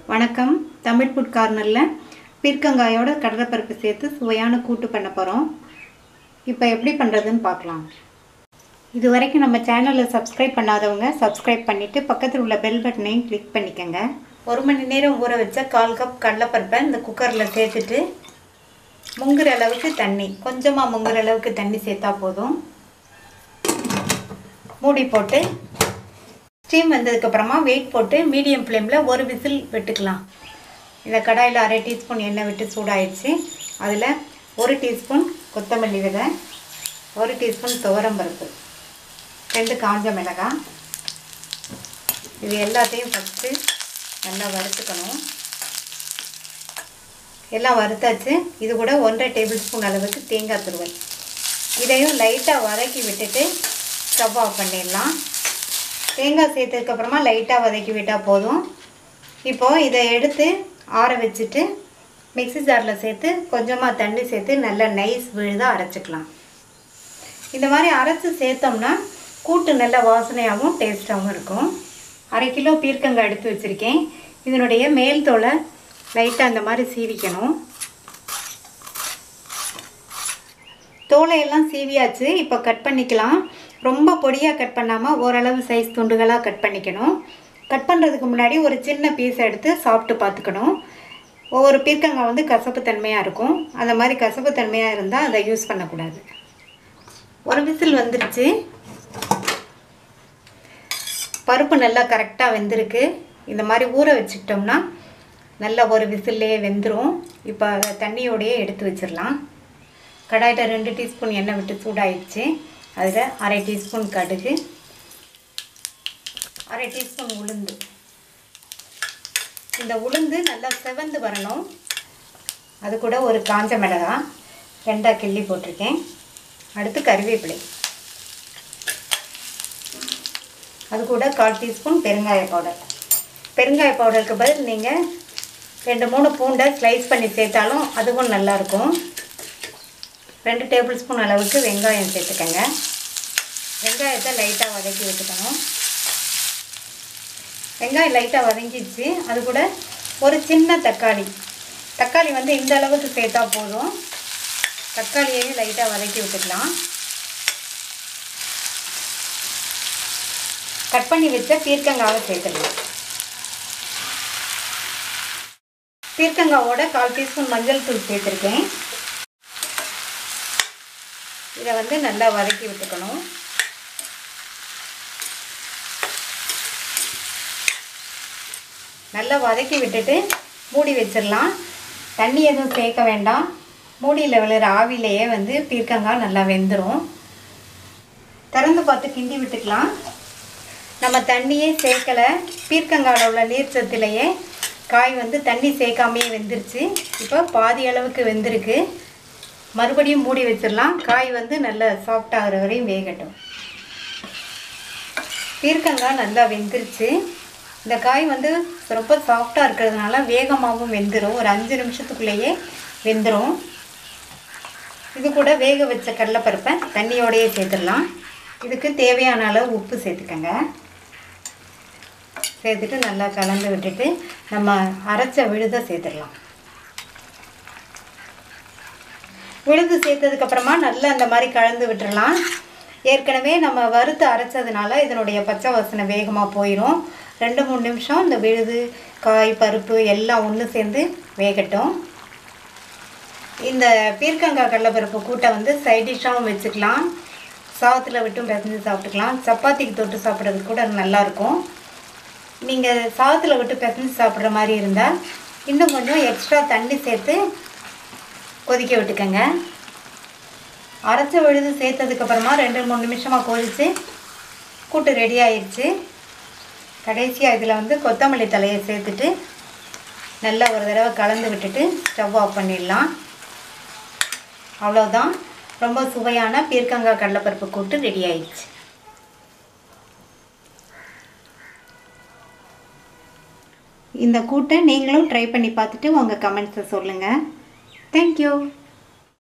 வணக்கம் தமிழ் ஃபுட் கார்னரில் பீர்க்கங்காயோட கடலைப்பருப்பு சேர்த்து சுவையான கூட்டு பண்ண போகிறோம் இப்போ எப்படி பண்ணுறதுன்னு பார்க்கலாம் இது வரைக்கும் நம்ம சேனலை சப்ஸ்கிரைப் பண்ணாதவங்க சப்ஸ்கிரைப் பண்ணிவிட்டு பக்கத்தில் உள்ள பெல் பட்டனையும் கிளிக் பண்ணிக்கோங்க ஒரு மணி நேரம் ஊற வச்ச கால் கப் கடலைப்பருப்பை இந்த குக்கரில் சேர்த்துட்டு முங்குற அளவுக்கு தண்ணி கொஞ்சமாக முங்குற அளவுக்கு தண்ணி சேர்த்தா போதும் மூடி போட்டு ஸ்டீம் வந்ததுக்கப்புறமா வெயிட் போட்டு மீடியம் ஃப்ளேமில் ஒரு விசில் விட்டுக்கலாம் இந்த கடாயில் அரை டீஸ்பூன் எண்ணெய் விட்டு சூடாயிடுச்சு அதில் ஒரு டீஸ்பூன் கொத்தமல்லி விதை ஒரு டீஸ்பூன் துவரம்பருப்பு ரெண்டு காஞ்ச மிளகாய் இது எல்லாத்தையும் ஃபஸ்ட்டு நல்லா வறுத்துக்கணும் எல்லாம் வறுத்தாச்சு இது கூட ஒன்றரை டேபிள் ஸ்பூன் அளவுக்கு தேங்காய் துருவல் இதையும் லைட்டாக வதக்கி விட்டுட்டு ஸ்டவ் ஆஃப் பண்ணிடலாம் தேங்காய் சேர்த்ததுக்கப்புறமா லைட்டாக வதக்கி விட்டால் போதும் இப்போது இதை எடுத்து ஆற வச்சுட்டு மிக்ஸி ஜாரில் சேர்த்து கொஞ்சமாக தண்ணி சேர்த்து நல்லா நைஸ் விழுதாக அரைச்சிக்கலாம் இந்த மாதிரி அரைச்சி சேர்த்தோம்னா கூட்டு நல்ல வாசனையாகவும் டேஸ்ட்டாகவும் இருக்கும் அரை கிலோ பீர்க்கங்காய் எடுத்து வச்சுருக்கேன் இதனுடைய மேல் தோலை லைட்டாக அந்த மாதிரி சீவிக்கணும் தோலையெல்லாம் சீவியாச்சு இப்போ கட் பண்ணிக்கலாம் ரொம்ப பொடியாக கட் பண்ணாமல் ஓரளவு சைஸ் துண்டுகளாக கட் பண்ணிக்கணும் கட் பண்ணுறதுக்கு முன்னாடி ஒரு சின்ன பீஸ் எடுத்து சாப்பிட்டு பார்த்துக்கணும் ஒவ்வொரு பீர்க்கங்காய் வந்து கசப்பு தன்மையாக இருக்கும் அந்த மாதிரி கசப்பு தன்மையாக இருந்தால் அதை யூஸ் பண்ணக்கூடாது ஒரு விசில் வந்துருச்சு பருப்பு நல்லா கரெக்டாக வெந்திருக்கு இந்த மாதிரி ஊற வச்சுக்கிட்டோம்னா நல்லா ஒரு விசில்லையே வெந்துடும் இப்போ அதை தண்ணியோடையே எடுத்து வச்சிடலாம் கடாயில் ரெண்டு டீஸ்பூன் எண்ணெய் விட்டு சூடாயிடுச்சு அதில் அரை டீஸ்பூன் கடுகு அரை டீஸ்பூன் உளுந்து இந்த உளுந்து நல்லா செவந்து வரணும் அது கூட ஒரு காஞ்ச மிளகாய் ரெண்டாக கிள்ளி போட்டிருக்கேன் அடுத்து கருவேப்பிலை அது கூட கால் டீஸ்பூன் பெருங்காய பவுடர் பெருங்காய பவுடருக்கு பதில் நீங்கள் ரெண்டு மூணு பூண்டை ஸ்லைஸ் பண்ணி சேர்த்தாலும் அதுவும் நல்லாயிருக்கும் ரெண்டு டேபிள் ஸ்பூன் அளவுக்கு வெங்காயம் சேர்த்துக்கங்க வெங்காயத்தை லைட்டாக வதக்கி விட்டுக்கணும் வெங்காயம் லைட்டாக வதங்கிடுச்சு அது கூட ஒரு சின்ன தக்காளி தக்காளி வந்து இந்த அளவுக்கு சேர்த்தா போதும் தக்காளியையும் லைட்டாக வதக்கி விட்டுக்கலாம் கட் பண்ணி வச்ச பீர்க்கங்காவை சேர்த்துக்கலாம் பீர்க்கங்காவோட கால் டீஸ்பூன் மஞ்சள் தூள் சேர்த்துருக்கேன் இதை வந்து நல்லா வதக்கி விட்டுக்கணும் நல்லா வதக்கி விட்டுட்டு மூடி வச்சிடலாம் தண்ணி எதுவும் சேர்க்க வேண்டாம் மூடியில் விழுற ஆவிலேயே வந்து பீர்க்கங்காய் நல்லா வெந்துடும் திறந்து பார்த்து கிண்டி விட்டுக்கலாம் நம்ம தண்ணியே சேர்க்கலை பீர்க்கங்காயில் உள்ள நீர் சத்துலேயே காய் வந்து தண்ணி சேர்க்காமையே வெந்துருச்சு இப்போ பாதி அளவுக்கு வெந்திருக்கு மறுபடியும் மூடி வச்சிடலாம் காய் வந்து நல்லா சாஃப்டாகிற வரையும் வேகட்டும் பீர்க்கங்காய் நல்லா வெந்துருச்சு இந்த காய் வந்து ரொம்ப சாஃப்டாக இருக்கிறதுனால வேகமாகவும் வெந்துடும் ஒரு அஞ்சு நிமிஷத்துக்குள்ளேயே வெந்துடும் இது கூட வேக வச்ச கடலைப்பருப்பை தண்ணியோடையே சேர்த்துடலாம் இதுக்கு தேவையான அளவு உப்பு சேர்த்துக்கங்க சேர்த்துட்டு நல்லா கலந்து விட்டுட்டு நம்ம அரைச்ச விழுதை சேர்த்துடலாம் விழுது சேர்த்ததுக்கப்புறமா நல்லா இந்த மாதிரி கலந்து விட்டுறலாம் ஏற்கனவே நம்ம வறுத்து அரைச்சதுனால இதனுடைய பச்சை வாசனை வேகமாக போயிடும் ரெண்டு மூணு நிமிஷம் இந்த விழுது காய் பருப்பு எல்லாம் ஒன்று சேர்ந்து வேகட்டும் இந்த பீர்க்கங்காய் கடலைப்பருப்பு கூட்டை வந்து சைட் டிஷ்ஷாகவும் வச்சுக்கலாம் சாதத்தில் விட்டும் பிசைஞ்சு சாப்பிட்டுக்கலாம் சப்பாத்திக்கு தொட்டு சாப்பிட்றதுக்கு கூட நல்லாயிருக்கும் நீங்கள் சாதத்தில் விட்டு பிசைஞ்சு சாப்பிட்ற மாதிரி இருந்தால் இன்னும் கொஞ்சம் எக்ஸ்ட்ரா தண்ணி சேர்த்து கொதிக்க விட்டுக்கங்க அரைச்ச விழுது சேர்த்ததுக்கப்புறமா ரெண்டு மூணு நிமிஷமாக கொதித்து கூட்டு ரெடி ஆயிடுச்சு கடைசியாக இதில் வந்து கொத்தமல்லி தலையை சேர்த்துட்டு நல்லா ஒரு தடவை கலந்து விட்டுட்டு ஸ்டவ் ஆஃப் பண்ணிடலாம் அவ்வளோதான் ரொம்ப சுவையான பீர்க்கங்காய் கடலைப்பருப்பு கூட்டு ரெடி ஆயிடுச்சு இந்த கூட்டை நீங்களும் ட்ரை பண்ணி பார்த்துட்டு உங்கள் கமெண்ட்ஸை சொல்லுங்கள் தேங்க்யூ